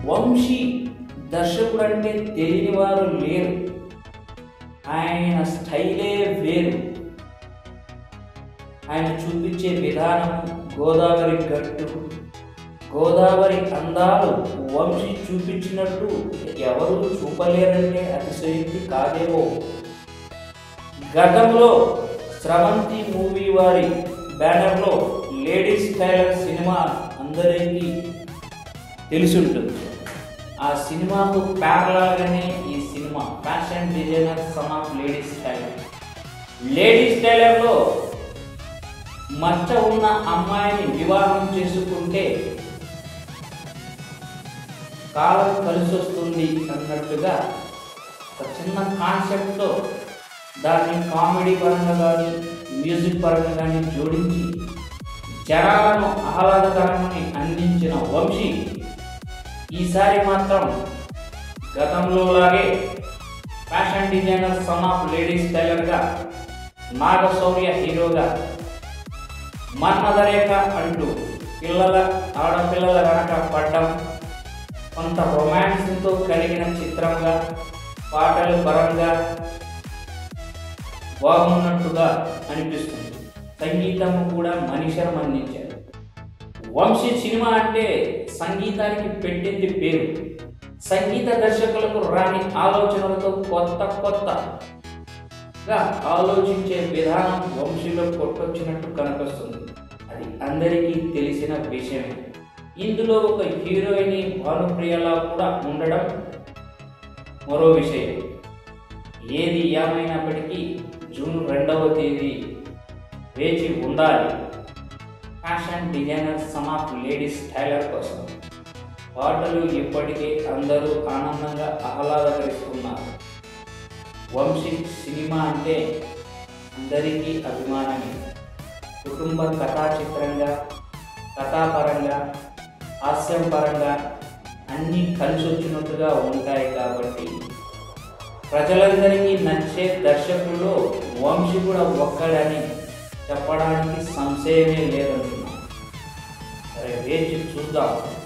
వంశీ దర్శకుడు అంటే తెలియని వారు లేరు ఆయన స్టైలే వేరు ఆయన చూపించే విధానం గోదావరి గట్టు గోదావరి అందాలు వంశీ చూపించినట్టు ఎవరు చూపలేరంటే అతిశయోక్తి కాదేమో గతంలో స్రవంతి మూవీ వారి బ్యానర్లో లేడీస్ టైలర్ సినిమా అందరికీ తెలిసుంటుంది ఆ సినిమాకు ప్యారలాగానే ఈ సినిమా fashion designer son of ladies tailor ladies టైలర్లో మచ్చ ఉన్న అమ్మాయిని వివాహం చేసుకుంటే కాలం కలిసి వస్తుంది అన్నట్టుగా ఒక చిన్న కాన్సెప్ట్తో దాన్ని కామెడీ పరంగా కానీ మ్యూజిక్ పరంగా కానీ జోడించి జనాలను ఆహ్లాదకరమని అందించిన వంశీ ఈసారి మాత్రం గతంలోలాగే fashion designer son of ladies టైలర్గా నాగశౌర్య హీరోగా మన్మధరేఖ అంటూ పిల్లల ఆడపిల్లల వెనక పడ్డం కొంత రొమాన్స్తో కలిగిన చిత్రంగా పాటల పరంగా బాగున్నట్టుగా అనిపిస్తుంది సంగీతం కూడా మనిషరం అందించారు వంశీ సినిమా అంటే సంగీతానికి పెట్టింది పేరు సంగీత దర్శకులకు రాని ఆలోచనలతో కొత్త కొత్తగా ఆలోచించే విధానం వంశీలో కొట్టొచ్చినట్టు కనిపిస్తుంది అది అందరికీ తెలిసిన విషయమే ఇందులో ఒక హీరోయిన్ భానుప్రియలా కూడా ఉండడం మరో విషయం ఏది ఏమైనప్పటికీ జూన్ రెండవ తేదీ వేచి ఉండాలి fashion designer son of ladies tailor కోసం పాటలు ఇప్పటికే అందరూ ఆనందంగా ఆహ్లాదకరిస్తున్నారు వంశీ సినిమా అంటే అందరికీ అభిమానమే కుటుంబ కథా చిత్రంగా కథాపరంగా హాస్యం పరంగా అన్నీ కలిసి వచ్చినట్టుగా ఉంటాయి కాబట్టి ప్రజలందరికీ నచ్చే దర్శకుల్లో వంశీ కూడా ఒక్కడని చెప్పడానికి సంశయమే లేదంటున్నాను సరే వేచి చూద్దాం